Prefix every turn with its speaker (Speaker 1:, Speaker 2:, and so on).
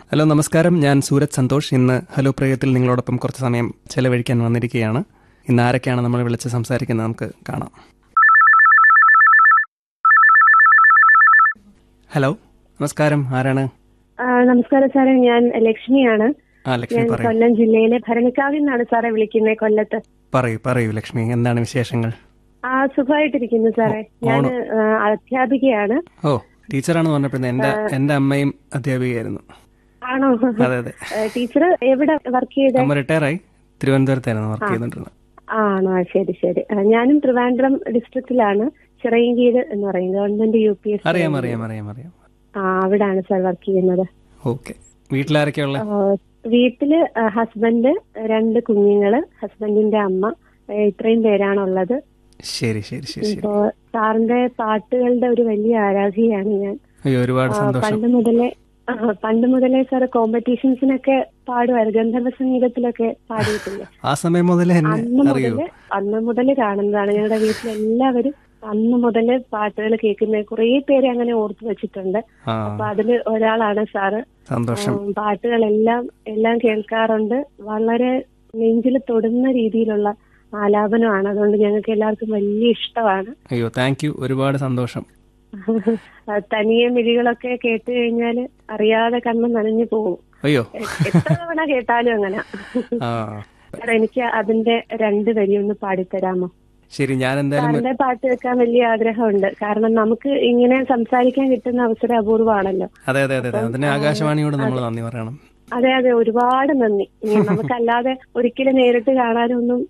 Speaker 1: hello നമസ്കാരം ഞാൻ സൂരജ് സന്തോഷ് ഇന്ന് ഹലോ പ്രയോഗത്തിൽ നിങ്ങളോടൊപ്പം കുറച്ച് സമയം ചെലവഴിക്കാൻ വന്നിരിക്കുകയാണ് ഇന്ന് ആരൊക്കെയാണ് നമ്മൾ വിളിച്ച് സംസാരിക്കുന്നത് നമുക്ക് കാണാം ഹലോ നമസ്കാരം ആരാണ്
Speaker 2: ആ, നമസ്കാരം സാറേ ഞാൻ ലക്ഷ്മിയാണ്
Speaker 1: ആ ലക്ഷ്മി
Speaker 2: ഞാൻ
Speaker 1: പറയൂ
Speaker 2: കൊല്ലം ജില്ലയിലെ ഭരണിക്കാവിൽ നിന്നാണ് സാറേ വിളിക്കുന്നത് കൊല്ലത്ത്
Speaker 1: പറയൂ പറയൂ ലക്ഷ്മി എന്താണ് വിശേഷങ്ങൾ
Speaker 2: ആ സുഖമായിട്ടിരിക്കുന്നു സാറേ ഞാൻ അധ്യാപികയാണ്
Speaker 1: ഓ ടീച്ചറാണെന്ന് പറഞ്ഞപ്പോൾ എൻ്റെ എൻ്റെ അമ്മയും അധ്യാപികയായിരുന്നു
Speaker 2: ആണോ
Speaker 1: അതെ അതെ
Speaker 2: ടീച്ചർ എവിടെ വർക്ക് ചെയ്ത
Speaker 1: അമ്മ റിട്ടയറായി തിരുവനന്തപുരത്തായിരുന്നു വർക്ക് ചെയ്തുകൊണ്ടിരുന്നത്
Speaker 2: ആണോ ശരി ശരി ആ, ഞാനും ട്രിവാൻഡ്രം ഡിസ്ട്രിക്റ്റിലാണ് ചിറയൻകീഴ് എന്ന് പറയും ഗവൺമെന്റ് യു പി എസ്
Speaker 1: അറിയാം അറിയാം അറിയാം അറിയാം
Speaker 2: ആ അവിടാണ് സാർ വർക്ക് ചെയ്യുന്നത്
Speaker 1: ഓക്കെ വീട്ടിലാരൊക്കെയാ ഉള്ളത്
Speaker 2: ആ, വീട്ടില് ആ, ഹസ്ബൻഡ് രണ്ട് കുഞ്ഞുങ്ങള് ഹസ്ബൻഡിന്റെ അമ്മ ഏ, ഇത്രയും പേരാണുള്ളത്
Speaker 1: ശരി ശരി ശരി ശരി
Speaker 2: ഇപ്പോ സാറിന്റെ പാട്ടുകളുടെ ഒരു വലിയ ആരാധികയാണ് ഞാൻ
Speaker 1: അയ്യോ ഒരുപാട്
Speaker 2: ആ,
Speaker 1: സന്തോഷം
Speaker 2: പണ്ട് മുതലേ ആ, പണ്ട് മുതലേ സാറ് കോമ്പറ്റീഷൻസിനൊക്കെ പാടുമായിരുന്നു ഗന്ധർവ സംഗീതത്തിലൊക്കെ പാടിയിട്ടില്ലേ
Speaker 1: ആ സമയം മുതലേ
Speaker 2: അന്ന്
Speaker 1: എന്നെ അറിയൂ
Speaker 2: മുതല് അന്ന് മുതല് കാണുന്നതാണ് ഞങ്ങളുടെ വീട്ടിലെല്ലാവരും അന്ന് മുതല് പാട്ടുകൾ കേൾക്കുന്ന കുറേ പേരെ അങ്ങനെ ഓർത്തു വെച്ചിട്ടുണ്ട്
Speaker 1: ആ
Speaker 2: അപ്പൊ അതില് ഒരാളാണ് സാറ്
Speaker 1: സന്തോഷം
Speaker 2: ഉം, പാട്ടുകളെല്ലാം എല്ലാം കേൾക്കാറുണ്ട് വളരെ നെഞ്ചിൽ തൊടുന്ന രീതിയിലുള്ള ആലാപനമാണ് അതുകൊണ്ട് ഞങ്ങൾക്ക് എല്ലാവർക്കും വലിയ ഇഷ്ടമാണ്
Speaker 1: അയ്യോ താങ്ക് യു ഒരുപാട് സന്തോഷം
Speaker 2: ആ, തനിയെ മിഴികളൊക്കെ കേട്ട് കഴിഞ്ഞാല് അറിയാതെ കണ്ണ് നനഞ്ഞു പോകും
Speaker 1: അയ്യോ
Speaker 2: എ- എത്ര തവണ കേട്ടാലും അങ്ങനെ
Speaker 1: ആ
Speaker 2: സാർ, എനിക്ക് അതിന്റെ രണ്ട് വരി ഒന്ന് പാടിത്തരാമോ
Speaker 1: ശരി ഞാൻ എന്തായാലും
Speaker 2: സാറിന്റെ പാട്ട് കേൾക്കാൻ വലിയ ആഗ്രഹമുണ്ട് കാരണം നമുക്ക് ഇങ്ങനെ സംസാരിക്കാൻ കിട്ടുന്ന അവസരം അപൂർവമാണല്ലോ
Speaker 1: അതെ അതെ അതെ അതെ അതിന് ആകാശവാണിയോട് നമ്മൾ നന്ദി പറയണം
Speaker 2: അതെ അതെ ഒരുപാട് നന്ദി ഇനി നമുക്കല്ലാതെ ഒരിക്കലും നേരിട്ട് കാണാനൊന്നും